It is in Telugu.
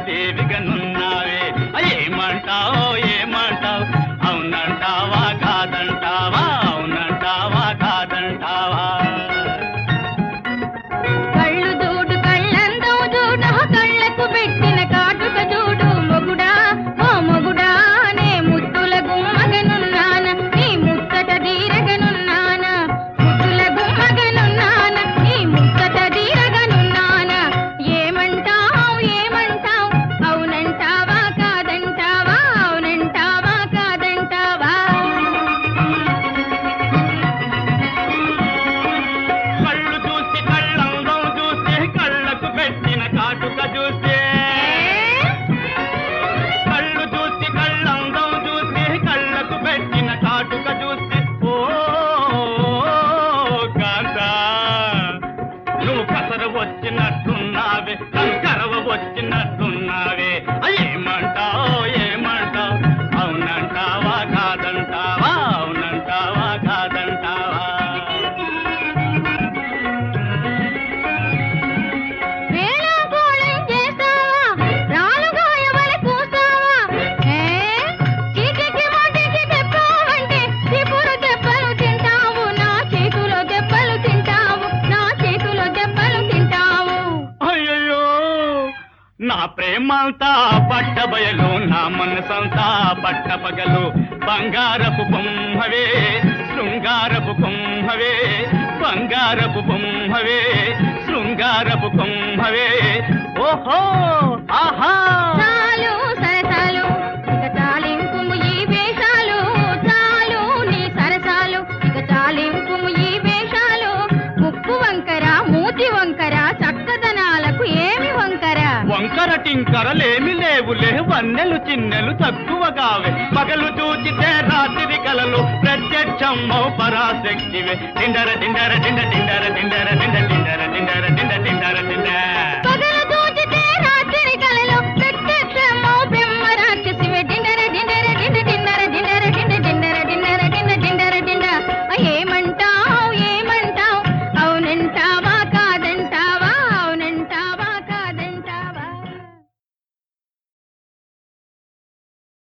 దేవిగా నున్నావే ఏమంటావో ఏమంటావు అవునంటావా కాదంటావా అవునంటావా కాదంటావా కళ్ళు చూడు కళ్ళందం చూడు కళ్ళకు పెట్టిన కాటుక చూడు మొగుడా ఓ మొగుడా నే ముద్దుల గుమ్మగనున్నాన నీ ముచ్చట తీరగనున్నాన ముద్దుల గుమ్మగనున్నాన నీ ముచ్చట తీరగనున్నాన ఏమంటావు ఏమంటావు అవునంటావా కాదంటావా అవునంటావా కాదంటావా కళ్ళు చూసి కళ్ళందం చూసి కళ్ళకు పెట్టిన కాటుక చూసి కళ్ళు చూసి కళ్ళందం చూసి కళ్ళకు పెట్టిన కాటుక చూసి ఓ కాంతా నువ్వు కసర వచ్చినట్టున్నావే కంకరవ వచ్చినట్టున్నావే ఏమంటావు ఏమంటావు అవునంటావా కాదంటావా అవునంటావా కాదంటావా వేళాకోళం చేస్తావా రాలుగా ఎవరి కూస్తావా ఏ చీటికి మాటికి తెప్పావంటే చీపురు దెబ్బలు తింటావు నా చేతిలో దెబ్బలు తింటావు నా చేతిలో దెబ్బలు తింటావు అయ్యయ్యో నా ప్రేమంతా పట్టబయలు నా మనసంతా పట్టపగలు బంగారపు బొమ్మవే శృంగారపు బొమ్మవే బంగారపు బొమ్మవే శృంగారపు బొమ్మవే ఓహో ఆహా చాలు సరసాలు ఇక చాలింపుము ఈ వేషాలు చాలు నీ సరసాలు ఇక చాలింపుము ఈ వేషాలు ముక్కు వంకర మూతి వంకర చక్కదనాలకు ఏమి వంకర వంకర టింకరలేమి లేవులే వన్నెలు చిన్నెలు తక్కువగావే పగలు చూచితే రాత్రి కలలు ప్రత్యక్షమ్మో పరాశక్తివే టిండర టిండర టిండ టిండర టిండర టిండ టిండర టిండర టిండ టిండర టిండ